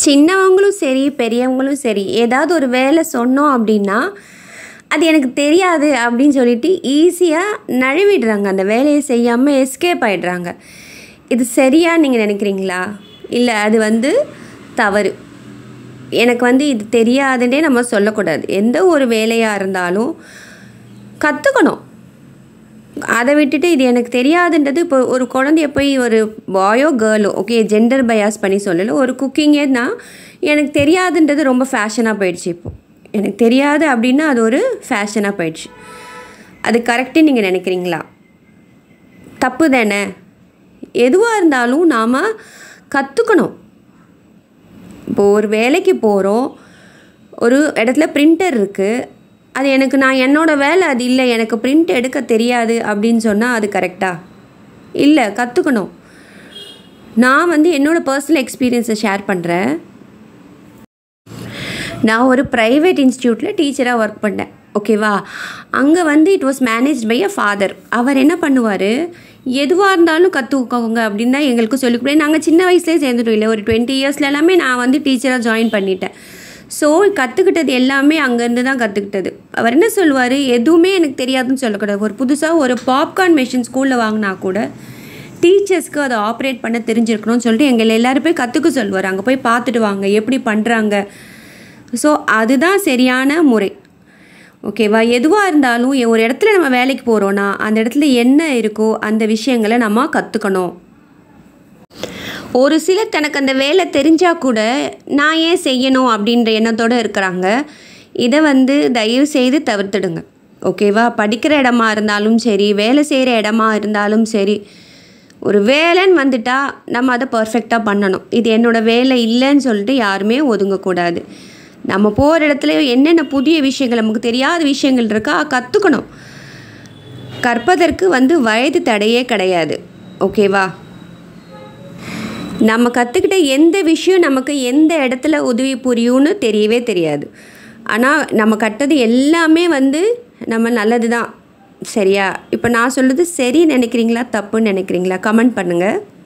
சின்னவங்களும் சரி பெரியவங்களும் சரி ஏதாவது ஒரு வேலை சொன்னோம் அப்படின்னா அது எனக்கு தெரியாது அப்படின்னு சொல்லிட்டு ஈஸியாக நழுவிடுறாங்க அந்த வேலையை செய்யாமல் எஸ்கேப் ஆகிடுறாங்க இது சரியா நீங்கள் நினைக்கிறீங்களா இல்லை அது வந்து தவறு எனக்கு வந்து இது தெரியாதுன்னே நம்ம சொல்லக்கூடாது எந்த ஒரு வேலையாக இருந்தாலும் கற்றுக்கணும் அதை விட்டுட்டு இது எனக்கு தெரியாதுன்றது இப்போ ஒரு குழந்தைய போய் ஒரு பாயோ கேர்ளோ ஓகே ஜெண்டர் பயாஸ் பண்ணி சொல்லலை ஒரு குக்கிங்கே தான் எனக்கு தெரியாதுன்றது ரொம்ப ஃபேஷனாக போயிடுச்சு இப்போ எனக்கு தெரியாது அப்படின்னா அது ஒரு ஃபேஷனாக போயிடுச்சு அது கரெக்டுன்னு நீங்கள் நினைக்கிறீங்களா தப்பு தானே எதுவாக இருந்தாலும் நாம் கற்றுக்கணும் இப்போ ஒரு வேலைக்கு போகிறோம் ஒரு இடத்துல பிரிண்டர் இருக்குது அது எனக்கு நான் என்னோடய வேலை அது இல்லை எனக்கு பிரிண்ட் எடுக்க தெரியாது அப்படின்னு சொன்னால் அது கரெக்டா இல்லை கற்றுக்கணும் நான் வந்து என்னோடய பர்சனல் எக்ஸ்பீரியன்ஸை ஷேர் பண்ணுறேன் நான் ஒரு ப்ரைவேட் இன்ஸ்டியூட்டில் டீச்சராக ஒர்க் பண்ணேன் ஓகேவா அங்கே வந்து it was manage by a father அவர் என்ன பண்ணுவார் எதுவாக இருந்தாலும் கற்றுக்கோங்க அப்படின்னு தான் எங்களுக்கு சொல்லிக் கொடுப்பேன் நாங்கள் சின்ன வயசுலேயே சேர்ந்துட்டோம் இல்லை ஒரு டுவெண்ட்டி இயர்ஸ்ல எல்லாமே நான் வந்து டீச்சராக ஜாயின் பண்ணிட்டேன் ஸோ கற்றுக்கிட்டது எல்லாமே அங்கேருந்து தான் கற்றுக்கிட்டது அவர் என்ன சொல்லுவார் எதுவுமே எனக்கு தெரியாதுன்னு சொல்லக்கூடாது ஒரு புதுசாக ஒரு பாப்கார்ன் மிஷின் ஸ்கூலில் வாங்கினா கூட டீச்சர்ஸ்க்கு அதை ஆப்ரேட் பண்ண தெரிஞ்சிருக்கணும்னு சொல்லிட்டு எங்களை எல்லாரும் போய் கற்றுக்க சொல்லுவார் அங்கே போய் பார்த்துட்டு வாங்க எப்படி பண்ணுறாங்க ஸோ அதுதான் சரியான முறை ஓகேவா எதுவாக இருந்தாலும் ஒரு இடத்துல நம்ம வேலைக்கு போகிறோன்னா அந்த இடத்துல என்ன இருக்கோ அந்த விஷயங்களை நம்ம கற்றுக்கணும் ஒரு சிலர் தனக்கு அந்த வேலை தெரிஞ்சால் கூட நான் ஏன் செய்யணும் அப்படின்ற எண்ணத்தோடு இருக்கிறாங்க இதை வந்து தயவு செய்து தவிர்த்துடுங்க ஓகேவா படிக்கிற இடமா இருந்தாலும் சரி வேலை செய்கிற இடமா இருந்தாலும் சரி ஒரு வேலைன்னு வந்துட்டா நம்ம அதை பர்ஃபெக்டாக பண்ணணும் இது என்னோடய வேலை இல்லைன்னு சொல்லிட்டு யாருமே ஒதுங்கக்கூடாது நம்ம போகிற இடத்துல என்னென்ன புதிய விஷயங்கள் நமக்கு தெரியாத விஷயங்கள் இருக்கா கற்றுக்கணும் கற்பதற்கு வந்து வயது தடையே கிடையாது ஓகேவா நம்ம கற்றுக்கிட்ட எந்த விஷயம் நமக்கு எந்த இடத்துல உதவி புரியும்னு தெரியவே தெரியாது ஆனால் நம்ம கட்டது எல்லாமே வந்து நம்ம நல்லது தான் சரியா இப்போ நான் சொல்கிறது சரி நினைக்கிறீங்களா தப்புன்னு நினைக்கிறீங்களா கமெண்ட் பண்ணுங்கள்